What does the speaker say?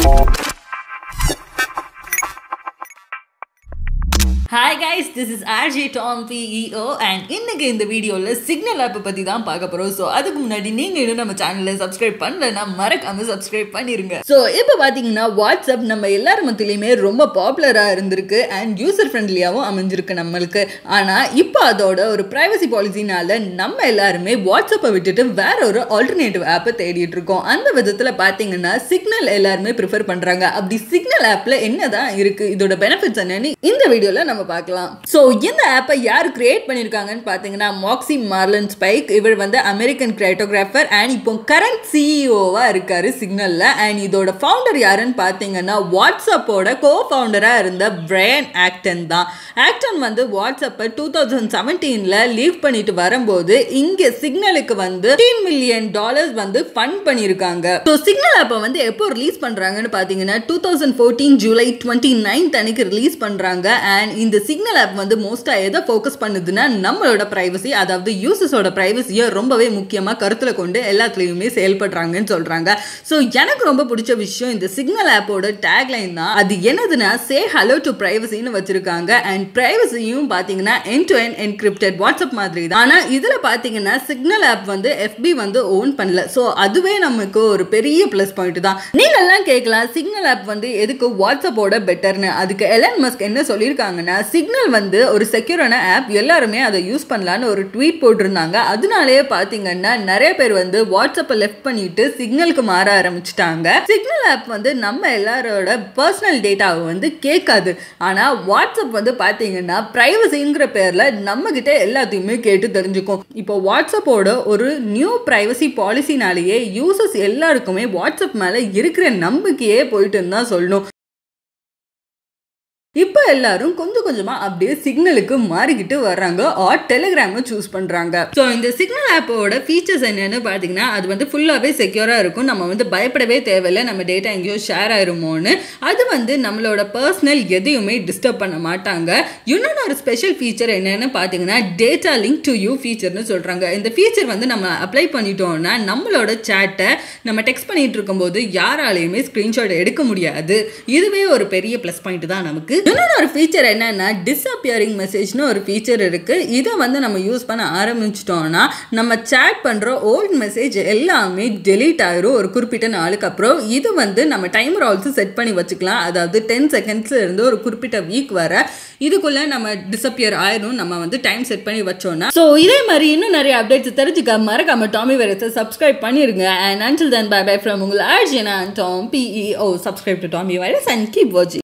hi guys this is RJ Tom PEO and இன்னைக்கு இந்த வீடியோவில் சிக்னல் ஆப்பை பற்றி தான் பார்க்க போகிறோம் ஸோ அதுக்கு முன்னாடி நீங்கள் இன்னும் நம்ம சேனலில் சப்ஸ்கிரைப் பண்ணலன்னா மறக்காம சப்ஸ்கிரைப் பண்ணிருங்க ஸோ இப்போ பார்த்தீங்கன்னா வாட்ஸ்அப் நம்ம எல்லார் மத்தியிலையுமே ரொம்ப பாப்புலராக இருந்திருக்கு அண்ட் யூசர் ஃப்ரெண்ட்லியாகவும் அமைஞ்சிருக்கு நம்மளுக்கு ஆனால் இப்போ அதோட ஒரு ப்ரைவசி பாலிசினால நம்ம எல்லாருமே வாட்ஸ்அப்பை விட்டுட்டு வேற ஒரு ஆல்டர்னேட்டிவ் ஆப்பை தேடிட்டு இருக்கோம் அந்த விதத்தில் பார்த்தீங்கன்னா சிக்னல் எல்லாருமே ப்ரிஃபர் பண்ணுறாங்க அப்படி சிக்னல் ஆப்பில் என்னதான் இருக்குது இதோட பெனிஃபிட்ஸ் என்னன்னு இந்த வீடியோவில் நம்ம பார்க்கலாம் ஸோ இந்த ஆப்பை யார் கிரியேட் பண்ணியிருக்காங்கன்னு பார்த்தீங்கன்னா மாக்ஸி மார்லன் ஸ்பைக் இவர் வந்து அமெரிக்கன் கிரைட்டோகிராஃபர் அண்ட் இப்போ கரண்ட் சிஇஓவாக இருக்காரு சிக்னலில் அண்ட் இதோட ஃபவுண்டர் யாருன்னு பார்த்தீங்கன்னா வாட்ஸ்அப்போட கோ ஃபவுண்டராக இருந்த பிரையன் ஆக்டன் தான் ஆக்டன் வந்து வாட்ஸ்அப்பை டூ தௌசண்ட் செவன்டீனில் லீவ் பண்ணிட்டு வரும்போது இங்கே சிக்னலுக்கு வந்து ஃபிஃப்டீன் மில்லியன் டாலர்ஸ் வந்து ஃபண்ட் பண்ணியிருக்காங்க ஸோ சிக்னல் ஆப்பை வந்து எப்போ ரிலீஸ் பண்ணுறாங்கன்னு பார்த்தீங்கன்னா two thousand fourteen July twenty ninth அன்னைக்கு ரிலீஸ் பண்ணுறாங்க அண்ட் இந்த சிக்னல் ஆப் வந்து மோஸ்ட்டாக எதை ஃபோக்கஸ் பண்ணுதுன்னா நம்மளோட ப்ரைவசி அதாவது யூசர்ஸோட ப்ரைவசியை ரொம்பவே முக்கியமாக கருத்தில் கொண்டு எல்லாத்துலேயுமே செயல்படுறாங்கன்னு சொல்கிறாங்க ஸோ எனக்கு ரொம்ப பிடிச்ச விஷயம் இந்த சிக்னல் ஆப்போட டேக்லைன் தான் அது என்னதுன்னா சே ஹலோ டு ப்ரைவசின்னு வச்சிருக்காங்க அண்ட் ப்ரைவசியும் பார்த்தீங்கன்னா end to end encrypted WhatsApp மாதிரி தான் ஆனால் இதில் பார்த்தீங்கன்னா சிக்னல் ஆப் வந்து எஃபி வந்து ஓன் பண்ணல ஸோ அதுவே நமக்கு ஒரு பெரிய ப்ளஸ் பாயிண்ட் தான் நீங்கள்லாம் கேட்கலாம் சிக்னல் ஆப் வந்து எதுக்கு வாட்ஸ்அப்போட பெட்டர்னு அதுக்கு எலன் மஸ்க் என்ன சொல்லியிருக்காங்கன்னா சிக்னல் வந்து ஒரு செக்யூரான ஆப் எல்லாருமே அதை யூஸ் பண்ணலான்னு ஒரு ட்வீட் போட்டிருந்தாங்க அதனாலேயே பார்த்தீங்கன்னா நிறைய பேர் வந்து வாட்ஸ்அப்பை லெஃப்ட் பண்ணிட்டு சிக்னலுக்கு மாற ஆரம்பிச்சிட்டாங்க சிக்னல் ஆப் வந்து நம்ம எல்லாரோட பர்சனல் டேட்டாவை வந்து கேட்காது ஆனால் வாட்ஸ்அப் வந்து பார்த்தீங்கன்னா ப்ரைவசிங்கிற பேரில் நம்மக்கிட்ட எல்லாத்தையுமே கேட்டு தெரிஞ்சுக்கும் இப்போ வாட்ஸ்அப்போட ஒரு நியூ ப்ரைவசி பாலிசினாலேயே யூசர்ஸ் எல்லாருக்குமே வாட்ஸ்அப் மேலே இருக்கிற நம்பிக்கையே போயிட்டுன்னு தான் சொல்லணும் இப்போ எல்லாரும் கொஞ்சம் கொஞ்சமாக அப்படியே சிக்னலுக்கு மாறிக்கிட்டு வர்றாங்க ஆர் டெலிகிராமை சூஸ் பண்ணுறாங்க ஸோ இந்த சிக்னல் ஆப்போட ஃபீச்சர்ஸ் என்னன்னு பார்த்தீங்கன்னா அது வந்து ஃபுல்லாகவே செக்யூராக இருக்கும் நம்ம வந்து பயப்படவே தேவையில்லை நம்ம டேட்டா எங்கேயோ ஷேர் ஆயிருமோன்னு அது வந்து நம்மளோட பர்சனல் எதையுமே டிஸ்டர்ப் பண்ண மாட்டாங்க இன்னொன்று ஒரு ஸ்பெஷல் ஃபீச்சர் என்னன்னு பார்த்தீங்கன்னா டேட்டா லிங்க் டு யூ ஃபீச்சர்னு சொல்கிறாங்க இந்த ஃபீச்சர் வந்து நம்ம அப்ளை பண்ணிட்டோம்னா நம்மளோட சேட்டை நம்ம டெக்ஸ்ட் பண்ணிட்டு இருக்கும்போது யாராலையுமே ஸ்க்ரீன்ஷாட் எடுக்க முடியாது இதுவே ஒரு பெரிய ப்ளஸ் பாயிண்ட் தான் நமக்கு இன்னொரு ஒரு ஃபீச்சர் என்னன்னா டிஸ்அப்பியரிங் மெசேஜ்னு ஒரு ஃபீச்சர் இருக்கு இதை வந்து நம்ம யூஸ் பண்ண ஆரம்பிச்சிட்டோம்னா நம்ம சேட் பண்ற ஓல்ட் மெசேஜ் எல்லாமே டெலீட் ஆயிரும் ஒரு குறிப்பிட்ட நாளுக்கு அப்புறம் இது வந்து நம்ம டைமர் ஆல்சோ செட் பண்ணி வச்சுக்கலாம் அதாவது டென் செகண்ட்ஸ்ல இருந்து ஒரு குறிப்பிட்ட வீக் வர இதுக்குள்ள நம்ம டிஸ்அப்பியர் ஆயிரும் நம்ம வந்து டைம் செட் பண்ணி வச்சோம்னா ஸோ இதே மாதிரி இன்னும் நிறைய அப்டேட்ஸ் தெரிஞ்சுக்க மறக்காம டாமி வைரஸை சப்ஸ்கிரைப் பண்ணிருங்க and until then bye bye from உங்கள் ஆர்ஜினா Tom PEO subscribe to Tommy virus and keep வாட்சிங்